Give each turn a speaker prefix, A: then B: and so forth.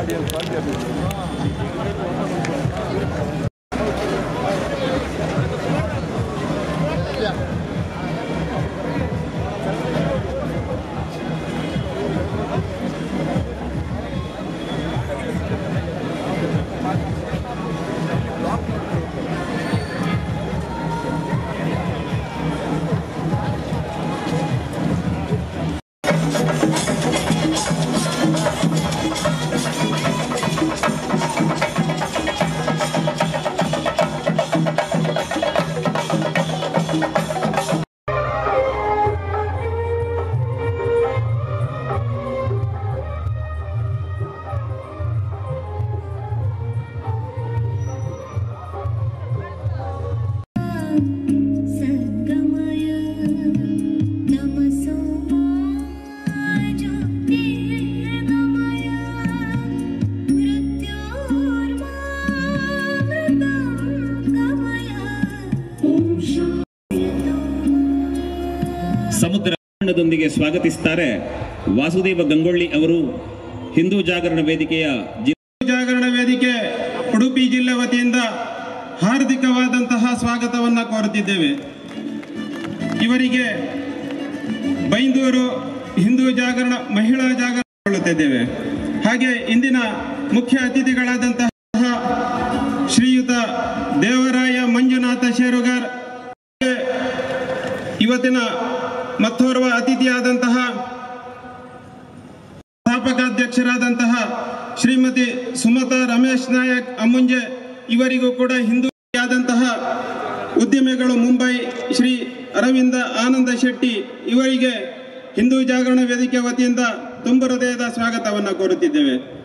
A: ಸಂಗಮಯ ತಮಸೋ ಜ್ಯೋತಿರ್ಗಮಯ ಮೃತ್ಯೋರ್ಮಾಮೃತಂಗಮಯ ಓಂ
B: ಸಮುದ್ರ ದೊಂದಿಗೆ ಸ್ವಾಗತಿಸುತ್ತಾರೆ ವಾಸುದೇವ ಗಂಗೊಳ್ಳಿ ಅವರು ಹಿಂದೂ ಜಾಗರಣ ವೇದಿಕೆಯ ಜಿ-
C: ಜಾಗರಣ ವೇದಿಕೆ ಉಡುಪಿ ಜಿಲ್ಲೆ ವತಿಯಿಂದ ಹಾರ್ದಿಕವಾದಂತಹ ಸ್ವಾಗತವನ್ನು ಕೋರುತ್ತಿದ್ದೇವೆ ಇವರಿಗೆ ಬೈಂದೂರು ಹಿಂದೂ ಜಾಗರಣ ಮಹಿಳಾ ಜಾಗರಣ ಕೊಳ್ಳುತ್ತಿದ್ದೇವೆ ಹಾಗೆ ಇಂದಿನ ಮುಖ್ಯ ಅತಿಥಿಗಳಾದಂತಹ ಶ್ರೀಯುತ ದೇವರಾಯ ಮಂಜುನಾಥ ಶೇರುಗಾರ್ ಇವತ್ತಿನ ಮತ್ತೋರ್ವ ಅತಿಥಿಯಾದಂತಹ ಸ್ಥಾಪಕಾಧ್ಯಕ್ಷರಾದಂತಹ ಶ್ರೀಮತಿ ಸುಮತಾ ರಮೇಶ್ ನಾಯಕ್ ಅಮ್ಮುಂಜೆ ಇವರಿಗೂ ಕೂಡ ಹಿಂದೂಯಾದಂತಹ ಉದ್ಯಮಿಗಳು ಮುಂಬೈ ಶ್ರೀ ಅರವಿಂದ ಆನಂದ ಶೆಟ್ಟಿ ಇವರಿಗೆ ಹಿಂದೂ ಜಾಗರಣ ವೇದಿಕೆ ವತಿಯಿಂದ ತುಂಬ ಹೃದಯದ ಸ್ವಾಗತವನ್ನು ಕೋರುತ್ತಿದ್ದೇವೆ